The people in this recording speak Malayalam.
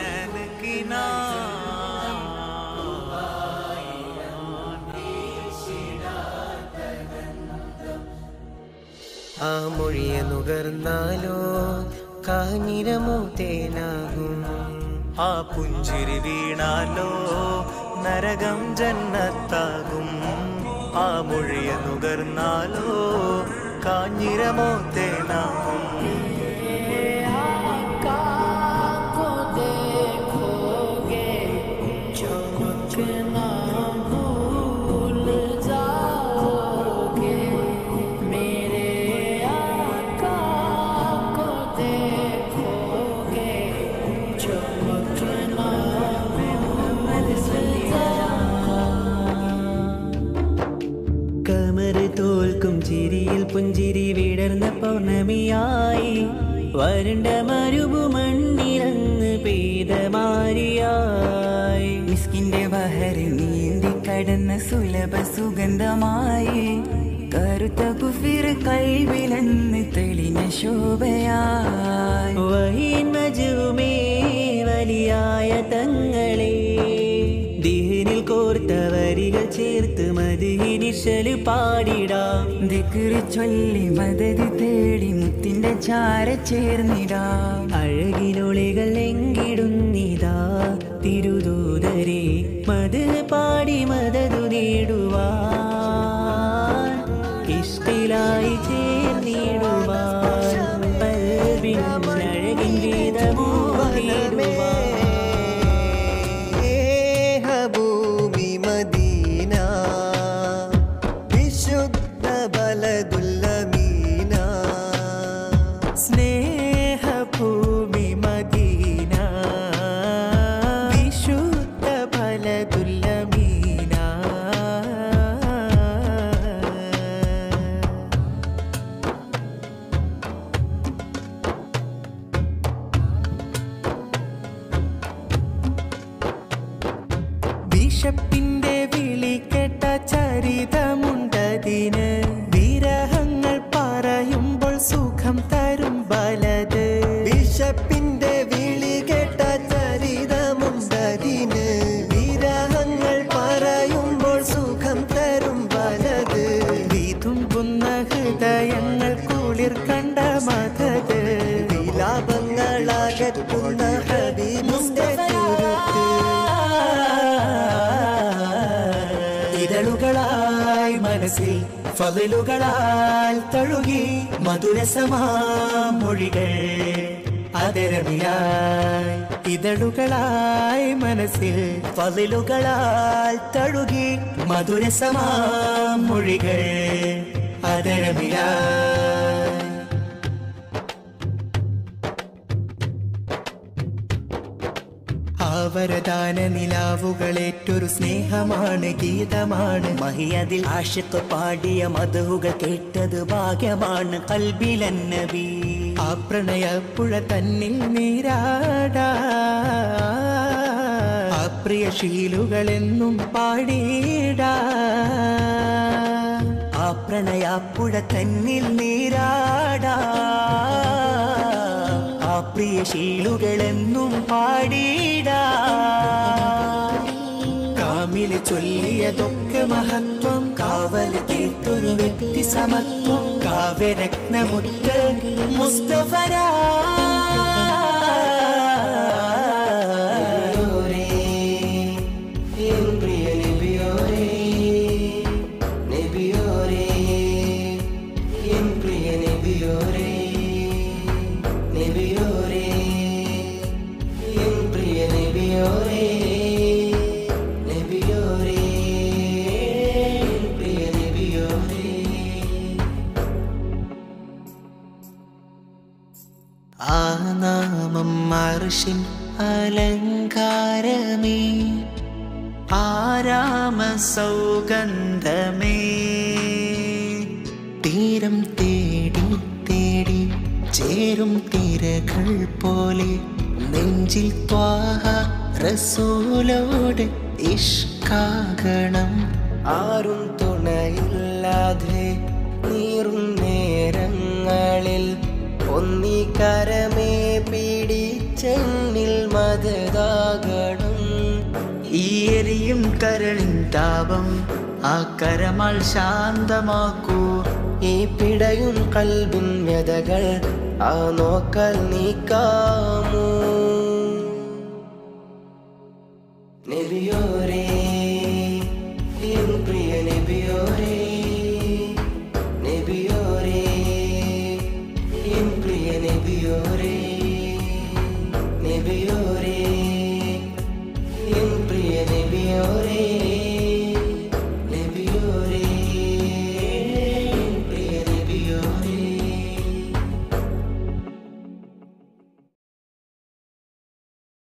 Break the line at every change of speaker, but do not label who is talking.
ആ മൊഴിയെ നുകർന്നാലോ കാഞ്ഞിരമോ തേനാകും
ആ പുഞ്ചിരി വീണാലോ നരകം ജന്നത്താകും ആ മൊഴിയ നുകർന്നാലോ കാഞ്ഞിരമോ തേനാകും
കമറ് തോൽക്കും ചിരിയിൽ പുഞ്ചിരി വിടർന്ന പൗർണമിയായി വരണ്ട മരുഭു മണ്ണിലങ്ങ് പെയ്ത മാരിയായി
മിസ്കിന്റെ ബഹരി നീന്തി കടന്ന സുലഭ സുഗന്ധമായി കറുത്ത കുഫിർ കൽവിലെന്ന് തെളിഞ്ഞ ശോഭയായി
വഹീൻ മജുമേ വലിയായ തങ്ങളെ ദിഹിനിൽ കോർത്ത വരികൾ ചേർത്ത് മതിനിശല് പാടിടാം
ദിക്റ് ചൊല്ലി മദത് തേടി മുത്തിന്റെ ചാര ചേർന്നിടാം
അഴകിനൊളികൾ എങ്കിടുന്നിതാ തിരുദൂതരെ മത് പാടി മദതു നേടുവാൻ ഇഷ്ടിലായി ചേർന്നിടുവാൻ പൽവിൻ അഴകിൻ ഗീതമോടിടുവാൻ
ഭൂമി മദീന വിശുദ്ധ ബലദുല്ലമീന
സ്നേഹഭൂമി മദീന വിശുദ്ധ ഫലതുല്ലമീന ബിഷപ്പിന്റെ വിളി കേട്ട ചരിതമുണ്ടതിന് വിരഹങ്ങൾ പറയുമ്പോൾ സുഖം തരും ബലത്
ബിഷപ്പിന്റെ വിളി കേട്ട ചരിതമുണ്ടതിന് വിരഹങ്ങൾ പറയുമ്പോൾ സുഖം തരും വലത്
വിതുമ്പുന്ന ഹൃദയങ്ങൾ കുളിർ കണ്ട മതത്
വിലാപങ്ങളകറ്റുന്ന ഹബീബിന്റെ ചുരുക്ക്
ഇതളുകളായി മനസ്സിൽ ഫതിലുകളാൽ തഴുകി മധുരസമാം മൊഴികൾ അതരമിലായി ഇതളുകളായി മനസ്സിൽ ഫതിലുകളാൽ തഴുകി മധുരസമാം മൊഴികൾ അതരമിലായി ആവരദാന നിലാവുകളേറ്റൊരു സ്നേഹമാണ് ഗീതമാണ് മഹിയതിൽ ആശത്ത് പാടിയ മധുകൾ കേട്ടത് ഭാഗ്യമാണ് കൽബിലന്നബി ആ പ്രണയപ്പുഴ തന്നിൽ നീരാടാ ആ പ്രിയ ശീലുകളെന്നും പാടിയിടാ ആ പ്രണയപ്പുഴ തന്നിൽ നീരാടാ ആ പ്രിയ ശീലുകളെന്നും പാടിടാ കാമില് ചൊല്ലിയതൊക്കെ മഹത്വം കാവല് തീർത്തൊരു വ്യക്തി സമത്വം കാവ്യരത്നമുത്ത് മുസ്തഫരാ ആ നാമം മർഷിൻ അലങ്കാരമേ ആരാമ സൗഗന്ധമേ തീരം തേടി തേടി ചേരും തിരകൾ പോലെ നെഞ്ചിൽ ത്വാഹ റസൂലോട് ഇഷ്കാകണം
ആരും തുണയില്ലാതെ നീറും നേരങ്ങളിൽ ഒന്നിക്കരമേ പിടിച്ച ചെന്നിൽ മതതാകണം
ഈ എരിയും കരളിൻ താപം ആ കരമാൽ ശാന്തമാക്കൂ
ഈ പിടയും കൽബിൻ വ്യതകൾ ആ നോക്കൽ നീക്കാമോ നബിയോ